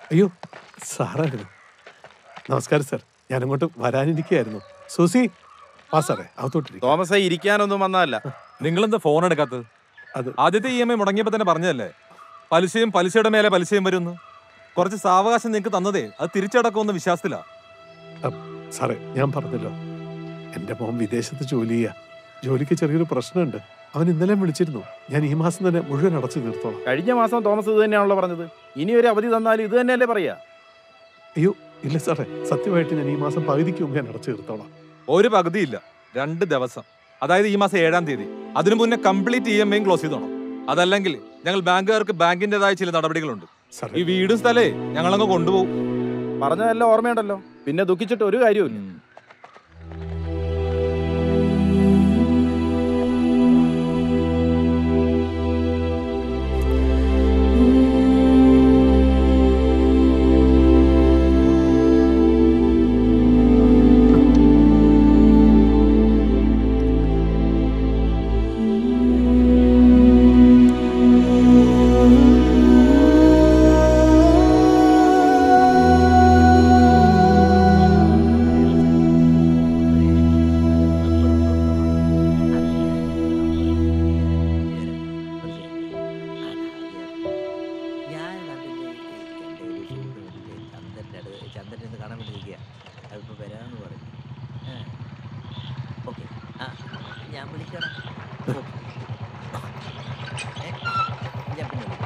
അയ്യോ സാറായിരുന്നു നമസ്കാരം സാർ ഞാൻ അങ്ങോട്ട് വരാനിരിക്കുകയായിരുന്നു സൂസി വാ സാറേ അകത്തോട്ടിരിക്കും തോമസേ ഇരിക്കാനൊന്നും വന്നതല്ല നിങ്ങളെന്താ ഫോൺ എടുക്കാത്തത് അത് ആദ്യത്തെ ഇ എം ഐ മുടങ്ങിയപ്പോ തന്നെ പറഞ്ഞതല്ലേ പലിശയും പലിശയുടെ മേലെ പലിശയും വരുമെന്ന് കുറച്ച് സാവകാശം നിങ്ങൾക്ക് തന്നതേ അത് തിരിച്ചടക്കുമെന്ന വിശ്വാസത്തിലാ സാറേ ഞാൻ പറഞ്ഞല്ലോ എൻ്റെ മോൻ വിദേശത്ത് ജോലി ചെയ്യാ ജോലിക്ക് ചെറിയൊരു പ്രശ്നമുണ്ട് അവൻ ഇന്നലെ വിളിച്ചിരുന്നു ഞാൻ ഈ മാസം തന്നെ മുഴുവൻ അടച്ചു തീർത്തോളാം കഴിഞ്ഞ മാസം തോമസ് ഇത് തന്നെയാണല്ലോ പറഞ്ഞത് ഇനി ഒരു അവധി തന്നാലും ഇത് തന്നെയല്ലേ പറയാ അയ്യോ ഇല്ല സാറേ സത്യമായിട്ട് ഞാൻ ഈ മാസം പകുതിക്ക് മുമ്പ് ഞാൻ അടച്ചു തീർത്തോളാം ഒരു പകുതിയില്ല രണ്ട് ദിവസം അതായത് ഈ മാസം ഏഴാം തീയതി അതിനു മുന്നേ കംപ്ലീറ്റ് ഇ എം ഐയും ക്ലോസ് ചെയ്തോണം അതല്ലെങ്കിൽ ഞങ്ങൾ ബാങ്കുകാർക്ക് ബാങ്കിന്റേതായ ചില നടപടികളുണ്ട് സാറേ ഈ വീടും സ്ഥലേ ഞങ്ങളങ്ങ് കൊണ്ടുപോകും പറഞ്ഞതെല്ലാം ഓർമ്മയുണ്ടല്ലോ പിന്നെ ദുഃഖിച്ചിട്ട് ഒരു കാര്യമില്ല ഞാൻ കണ്ടില്ലേ എൻ്റെ ഒരു സുഹൃത്തുമില്ലേ ചന്ദ്രൻ്റെ അടുത്ത് ചന്ദ്രൻ ഇന്ന് കാണാൻ വേണ്ടി ഇരിക്കുക അതിപ്പോൾ വരാമെന്ന് പറഞ്ഞു ഓക്കെ ആ ഞാൻ വിളിക്കണം ഓക്കെ ഞാൻ പിന്നെ വിളിക്കാം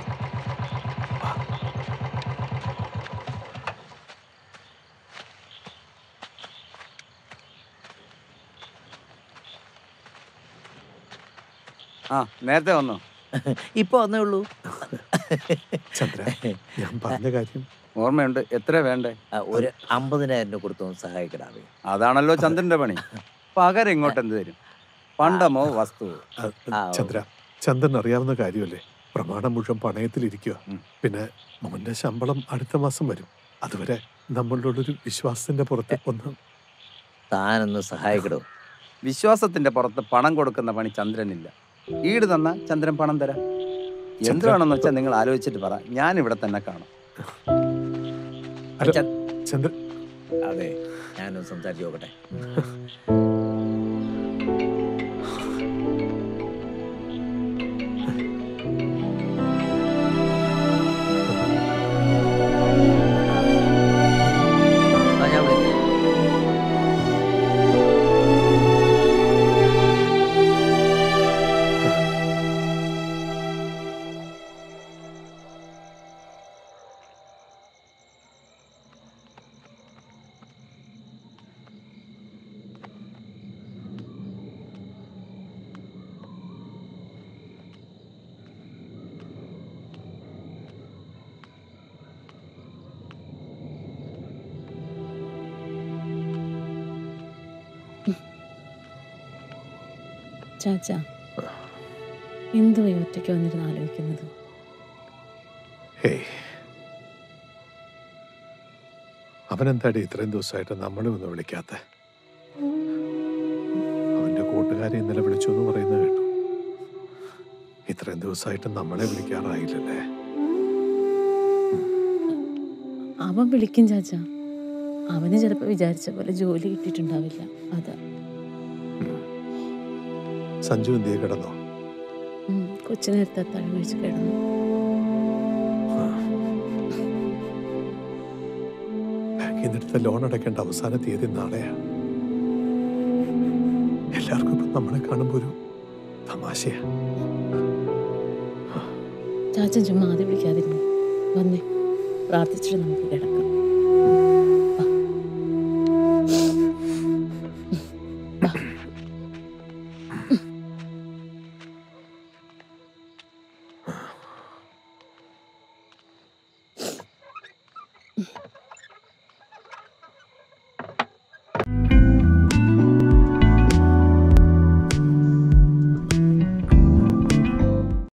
ആ നേരത്തെ വന്നോ ഇപ്പോൾ വന്നേ ഉള്ളൂ ചന്ദ്ര ഞാൻ പറഞ്ഞ കാര്യം ഓർമ്മയുണ്ട് എത്ര വേണ്ടേ ആ, ഒരു അമ്പതിനായിരം രൂപ കൊടുത്തൊന്ന് സഹായിക്കടാവേ അതാണല്ലോ ചന്ദ്രന്റെ പണി പകരം ഇങ്ങോട്ട് എന്ത് തരും പണ്ടമോ വസ്തുവോ അത് ആ, ഓ. ചന്ദ്ര ചന്ദ്രൻ അറിയാവുന്ന കാര്യമല്ലേ പ്രമാണം മുഴുവൻ പണയത്തിലിരിക്കുക ഉം. പിന്നെ മോന്റെ ശമ്പളം അടുത്ത മാസം വരും അതുവരെ നമ്മളുടെ വിശ്വാസത്തിന്റെ പുറത്ത് ഒന്ന് താനൊന്ന് സഹായിക്കടോ വിശ്വാസത്തിന്റെ പുറത്ത് പണം കൊടുക്കുന്ന പണി ചന്ദ്രനില്ല ഈട് തന്ന ചന്ദ്രൻ പണം തരാം എന്ത് ചന്ദ്ര- വേണമെന്ന് വെച്ചാൽ നിങ്ങൾ ആലോചിച്ചിട്ട് പറ ഞാൻ ഇവിടെ തന്നെ കാണും അല്ല, ചന്ദ്- ചന്ദ്ര അതെ ഞാനൊന്ന് സംസാരിച്ച് നോക്കട്ടെ ആ, ഞാൻ വിളിക്കാം ചാച്ച എന്തുവാ ഈ ഒറ്റയ്ക്ക് വന്നിരുന്ന് ആലോചിക്കുന്നത് ഹേയ് അവനെന്താടി ഇത്രയും ദിവസമായിട്ട് നമ്മളെ ഒന്ന് വിളിക്കാത്ത അവന്റെ കൂട്ടുകാരെ ഇന്നലെ വിളിച്ചു എന്ന് പറയുന്നത് കേട്ടു ഇത്രയും ദിവസമായിട്ട് നമ്മളെ വിളിക്കാറായില്ലല്ലേ അവൻ വിളിക്കും ചാച്ച അവന് ചിലപ്പോൾ വിചാരിച്ച പോലെ ജോലി കിട്ടിയിട്ടുണ്ടാവില്ല അതാ സഞ്ജു എന്തിയെ കിടന്നോ ഉം, കൊച്ചു നേരത്തെ അത്താഴം കഴിച്ച് കിടന്നു ബാങ്കിൽ നിന്നെടുത്ത ലോൺ അടയ്ക്കേണ്ട അവസാന തീയതി നാളെയാ എല്ലാവർക്കും ഇപ്പം നമ്മളെ കാണുമ്പോൾ ഒരു തമാശയാ ചാച്ചൻ ചുമ്മാ ആദ്യം വിളിക്കാതിരുന്നു വന്നേ പ്രാർത്ഥിച്ചിട്ട് നമുക്ക് കിടക്കാം വാ. വാ.